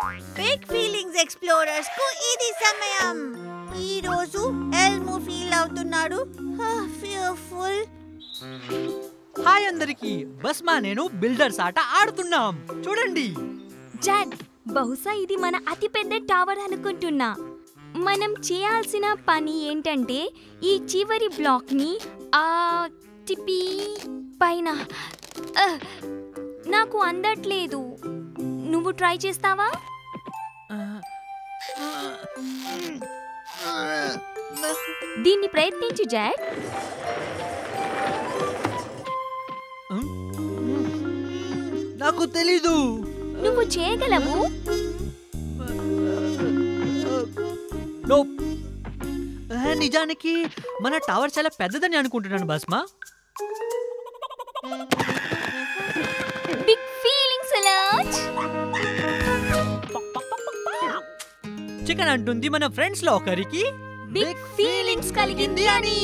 Big feelings explorers కు ఇది సమయం ఈ రోజు ఎల్ము ఫీల్ అవుతున్నాడు ఫియర్ఫుల్ హాయ్ అందరికి బస్మా నేను బిల్డర్స్ ఆట ఆడుతున్నాం చూడండి జాడ్ బహుశా ఇది మన అతిపెద్ద టవర్ అనుకుంటున్నా మనం చేయాల్సిన పని ఏంటంటే ఈ చివరి బ్లాక్ని ఆ తిప్పి పైన ఆ, నాకు అందట్లేదు నువ్వు ట్రై చేస్తావా దీన్ని ప్రయత్నించు జాడ్ నాకు తెలీదు నువ్వు చేయగలవు Nope. ఆ, నిజానికి మన టవర్ చాలా పెద్దదని అనుకుంటున్నాను Basma big feelings alert chicken అంటుంది మన ఫ్రెండ్స్ లో ఒకరికి బిగ్ ఫీలింగ్స్ కలిగింది అని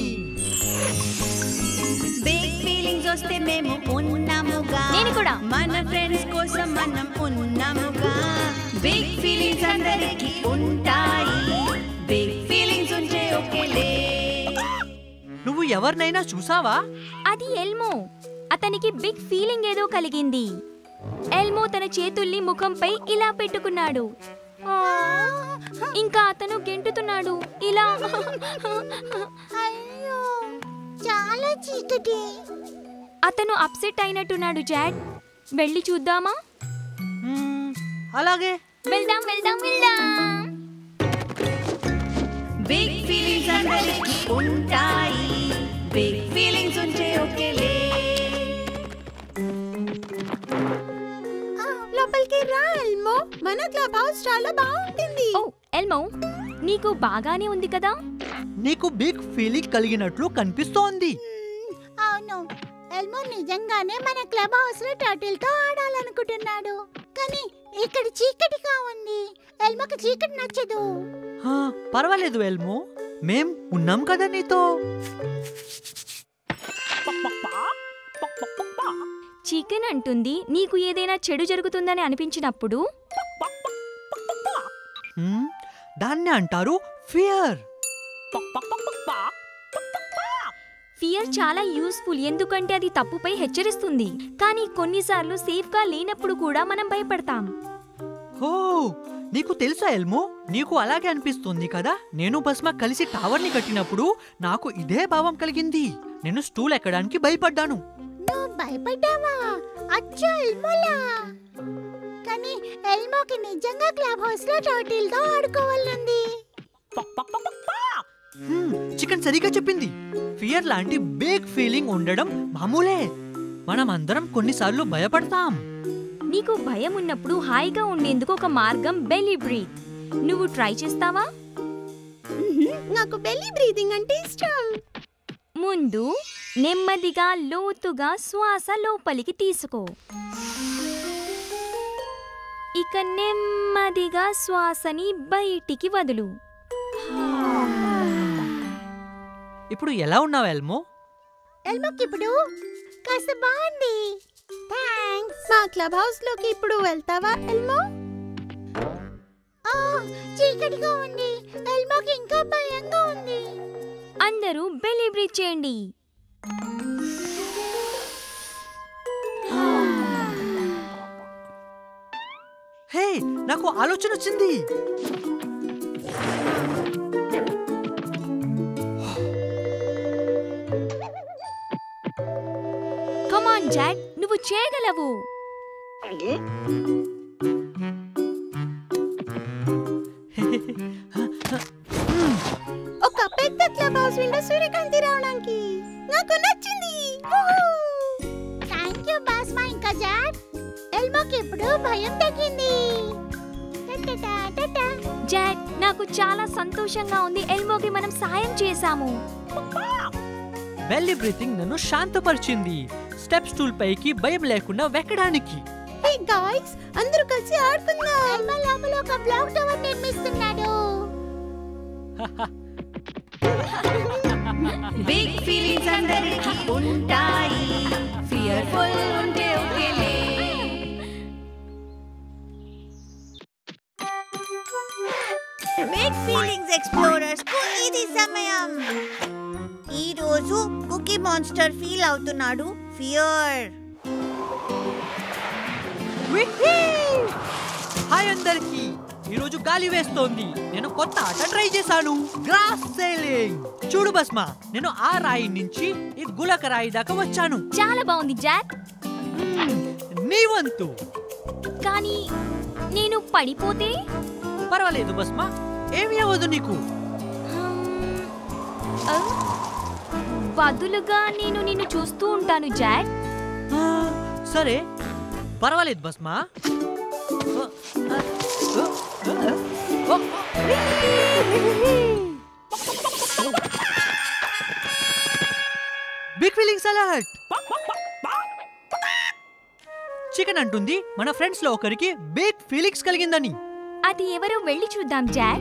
బిగ్ ఫీలింగ్స్ వస్తే మేము ఉన్నాముగా నేను కూడా. మన ఫ్రెండ్స్ కోసం మనం ఉన్నాముగా బిగ్ ఫీలింగ్స్ అందరికి ఉంటాయి బిగ్ ఫీలింగ్స్ ఉంటే ఒకేలే నువ్వు ఎవరినైనా చూసావా అది ఎల్మో అతనికి బిగ్ ఫీలింగ్ ఏదో కలిగింది ఎల్మో తన చేతుల్ని ముఖంపై ఇలా పెట్టుకున్నాడు ఆ, ఇంకా అతను గెంటుతున్నాడు ఇలా అయ్యో చాలా చీకటి అతను అప్సెట్ అయినట్టున్నాడు జాడ్ వెళ్ళి చూద్దామా మ్మ్, అలాగే వెళ్దాం వెళ్దాం వెళ్దాం బిగ్ ఫీలింగ్స్ అందరికి ఉంటాయి బిగ్ ఫీలింగ్స్ ఉంటే ఒకేలే లోపలికి రా ఎల్మో మన క్లబ్ హౌస్ చాలా బాగుంటుంది ఓ ఎల్మో నీకు బాగానే ఉంది కదా నీకు బిగ్ ఫీలింగ్ కలిగినట్లు కనిపిస్తోంది అవును ఎల్మో నిజంగానే మన క్లబ్ హౌస్ లో టర్టిల్ తో ఆడాలనుకుంటున్నాడు కానీ ఇక్కడ చీకటిగా ఉంది ఎల్మోకి చీకటి నచ్చదు హా, పర్వాలేదు ఎల్మో మేం ఉన్నాం కదా నీతో చికెన్ అంటుంది నీకు ఏదైనా చెడు జరుగుతుందని అనిపించినప్పుడు మ్మ్, దాన్ని అంటారు ఫియర్ ఫియర్ చాలా యూస్ఫుల్ ఎందుకంటే అది తప్పుపై హెచ్చరిస్తుంది కానీ కొన్నిసార్లు సేఫ్గా లేనప్పుడు కూడా మనం భయపడతాం ఓ నీకు తెలుసా ఎల్మో నీకు అలాగే అనిపిస్తుంది కదా నేను బస్మా కలిసి టవర్ని కట్టినప్పుడు నాకు ఇదే భావం కలిగింది నేను స్టూల్ ఎక్కడానికి భయపడ్డాను నువ్వు భయపడ్డావా అచ్చా ఎల్మోలా కానీ ఎల్మోకి నిజంగా క్లబ్ హౌస్ లో టర్టిల్ తో ఆడుకోవాలంది హ్మ్, చికెన్ సరిగా చెప్పింది ఫియర్ లాంటి బిగ్ ఫీలింగ్ ఉండడం మామూలే మనం అందరం కొన్నిసార్లు భయపడతాం నీకు భయం ఉన్నప్పుడు హాయిగా ఉండేందుకు ఒక మార్గం బెల్లీ బ్రీత్ నువ్వు ట్రై చేస్తావా నాకు బెల్లీ బ్రీతింగ్ అంటే ఇష్టం ముందు నెమ్మదిగా లోతుగా శ్వాస లోపలికి తీసుకో ఇక నెమ్మదిగా శ్వాసని బయటికి వదులు ఇప్పుడు ఎలా ఉన్నావు ఎల్మో ఎల్మోకి ఇప్పుడు కాస్త బాగుంది థ్యాంక్స్ మా క్లబ్ హౌస్ లోకి ఇప్పుడు వెళ్తావా ఎల్మో ఆ, చీకటిగా ఉంది ఎల్మోకి ఇంకా భయంగా ఉంది అందరూ బెల్లీ బ్రీత్ చేయండి హే నాకు ఆలోచన వచ్చింది కమాన్ జాడ్ నువ్వు చేయగలవు ఒక పెద్ద క్లబ్ హౌస్ విండో సూర్యకాంతి రావడానికి నాకు నచ్చింది థ్యాంక్ యూ బాస్మా ఇంకా జాడ్ ఎల్మోకి ఇప్పుడు భయం తగ్గింది టటటా, టటా. జాడ్ నాకు చాలా సంతోషంగా ఉంది ఎల్మోకి మనం సాయం చేశాము బెల్లీ బ్రీతింగ్ నన్ను శాంతపరిచింది స్టెప్ స్టూల్ పైకి భయం లేకుండా వెక్కడానికి హే గాయ్స్ అందరూ కలిసి ఆడుకుందాం ఎల్మో లోపల ఒక బ్లాక్ టవర్ నిర్మిస్తున్నాడు బిగ్ ఫీలింగ్స్ అందరికి ఉంటాయి ఫియర్ఫుల్ ఉంటే ఒకేలే సమయం ఈ రోజు కుకీ మాన్స్టర్ ఫీల్ అవుతున్నాడు ఫియర్ విహీ! హాయ్ అందరికి ఈరోజు గాలి వేస్తోంది నేను కొత్త ఆట ట్రై చేశాను గ్రాస్ సేలింగ్ చూడు బస్మా నేను ఆ రాయి నుంచి ఈ గులక రాయి దాకా వచ్చాను చాలా బాగుంది జాక్ మ్మ్, నీ వంతు కానీ నేను పడిపోతే పర్వాలేదు బస్మా ఏమి అవ్వదు నీకు హ్మ్, ఆ, బదులుగా నేను నిన్ను చూస్తూ ఉంటాను జాక్ ఆ, సరే పర్వాలేదు బస్మా ఓ, ఆ, ఓ, ఓ, ఓ, బిగ్ ఫీలింగ్స్ అలర్ట్ చికెన్ అంటుంది మన ఫ్రెండ్స్ లో ఒకరికి బిగ్ ఫీలింగ్స్ కలిగిందని అది ఎవరో వెళ్ళి చూద్దాం జాక్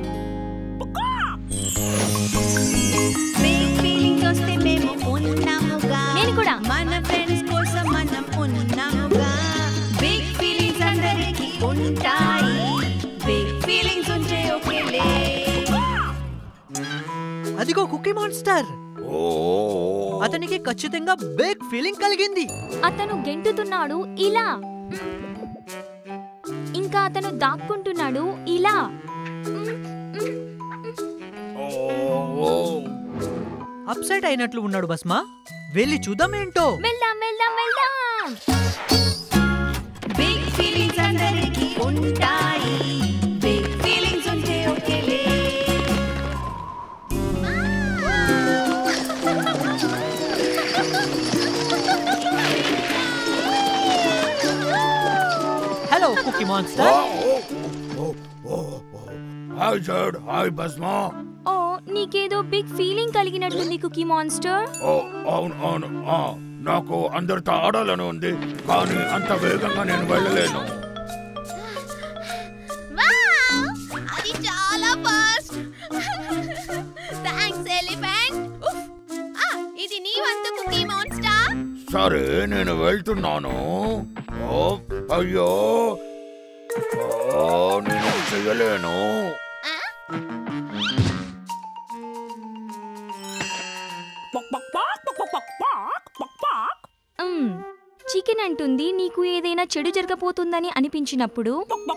బిగ్ ఫీలింగ్స్ వస్తే మేము ఉన్నాముగా నేను కూడా. మన ఫ్రెండ్స్ కోసం మనం ఉన్నాముగా బిగ్ ఫీలింగ్స్ అందరికీ ఉంటాయి బిగ్ ఫీలింగ్స్ ఉంటే ఒకేలే అదిగో కుకీ మాన్స్టర్ అతనికి ఖచ్చితంగా బిగ్ ఫీలింగ్ కలిగింది అతను గెంటుతున్నాడు ఇలా ఇంకా అతను దాక్కుంటున్నాడు ఇలా అప్సెట్ అయినట్లు ఉన్నాడు బస్మా వెళ్ళి చూద్దాం ఏంటో వెళ్దాం వెళ్దాం వెళ్దాం బిగ్ ఫీలింగ్స్ అందరికీ ఉంటాయి బిగ్ ఫీలింగ్స్ ఉంటే ఒకేలే hello cookie monster hi Jad hi Basma ఓ నీకేదో బిగ్ ఫీలింగ్ కలిగినట్టుంది కుకీ మాన్స్టర్ ఓ అవును అవును ఆ, నాకు అందరితో ఆడాలని ఉంది కానీ అంత వేగంగా నేను వెళ్ళలేను అది చాలా ఫాస్ట్ థాంక్స్ ఎలిఫెంట్ ఇది నీ వంతు కుకీ మాన్స్టర్ సరే నేను వెళ్తున్నాను ఓ అయ్యో ఓ, నేను చేయలేను మ్, చికెన్ అంటుంది నీకు ఏదైనా చెడు జరగబోతుందని అనిపించినప్పుడు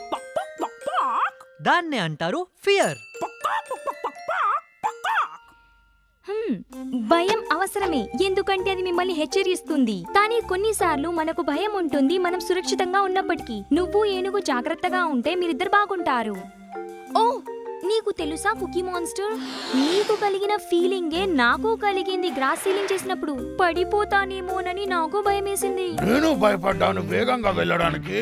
దాన్నే అంటారు ఫియర్ హ్మ్, భయం అవసరమే ఎందుకంటే అది మిమ్మల్ని హెచ్చరిస్తుంది కానీ కొన్నిసార్లు మనకు భయం ఉంటుంది మనం సురక్షితంగా ఉన్నప్పటికీ నువ్వు ఏనుగు జాగ్రత్తగా ఉంటే మీరిద్దరు బాగుంటారు ఓ నీకు తెలుసా కుకీ మాన్స్టర్ నీకు కలిగిన ఫీలింగే నాకు కలిగింది గ్రాస్ సీలింగ్ చేసినప్పుడు పడిపోతానేమోనని నాకు భయమేసింది నేను భయపడ్డాను వేగంగా వెళ్ళడానికి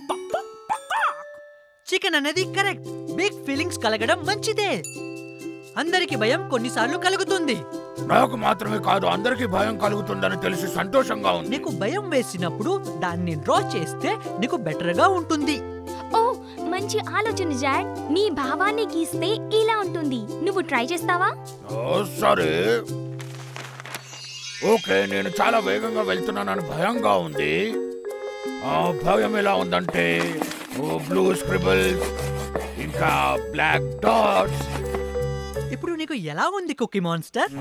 చికెన్ అనేది కరెక్ట్ బిగ్ ఫీలింగ్స్ కలగడం మంచిదే అందరికి భయం కొన్నిసార్లు కలుగుతుంది నాకు మాత్రమే కాదు అందరికీ భయం కలుగుతుందని తెలిసి సంతోషంగా ఉంది నీకు భయం వేసినప్పుడు దాన్ని డ్రా చేస్తే నీకు బెటర్ గా ఉంటుంది ఓ మంచి ఆలోచన జాక్ నీ భావాన్ని గీస్తే ఇలా ఉంటుంది నువ్వు ట్రై చేస్తావా ఓ, సరే ఓకే నేను చాలా వేగంగా వెళ్తున్నానని భయంగా ఉంది ఆ భయం ఎలా ఉందంటే ఓ బ్లూ స్క్రిబుల్స్ ఇంకా బ్లాక్ డాట్స్ ఇప్పుడు నీకు ఎలా ఉంది కుకీ మాన్స్టర్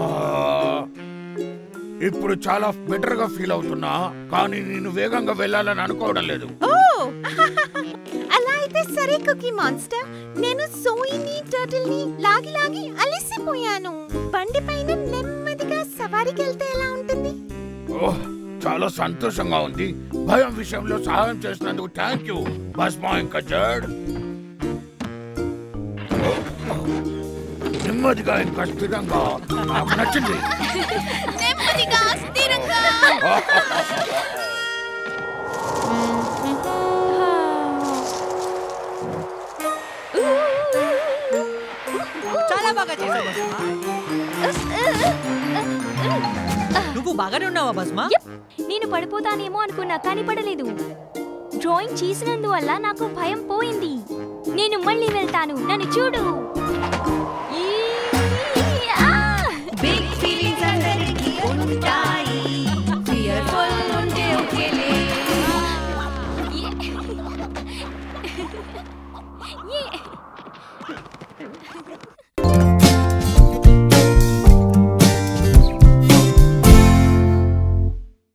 ఇప్పుడు చాలా బెటర్ గా ఫీల్ అవుతున్నా కానీ నేను వేగంగా వెళ్ళాలని అనుకోవడం లేదు ఓ అలా అయితే సరే కుకీ మాన్స్టర్ నేను సోయిని టర్టిల్ ని లాగి లాగి అలసిపోయాను బండి పైన నెమ్మదిగా సవారికి వెళ్తే ఎలా ఉంటుంది ఓహ్ చాలా సంతోషంగా ఉంది భయం విషయంలో సహాయం చేసినందుకు థ్యాంక్ యూ భస్మా ఇంకా జడ్ నెమ్మదిగా ఇంకా స్థిరంగా నాకు నచ్చింది నెమ్మదిగా స్థిరంగా చాలా బాగా చేసావు బస్మా నువ్వు బాగానే ఉన్నావా బస్మా యప్, నేను పడిపోతానేమో అనుకున్నా కానీ పడలేదు డ్రాయింగ్ చేసినందువల్ల నాకు భయం పోయింది నేను మళ్ళీ వెళ్తాను నన్ను చూడు ఈ, ఆ! బిగ్ ఫీలింగ్స్ అందరికీ ఉంటాయి ఫియర్ఫుల్ ఉంటే ఒకేలే ఏ. ఏ.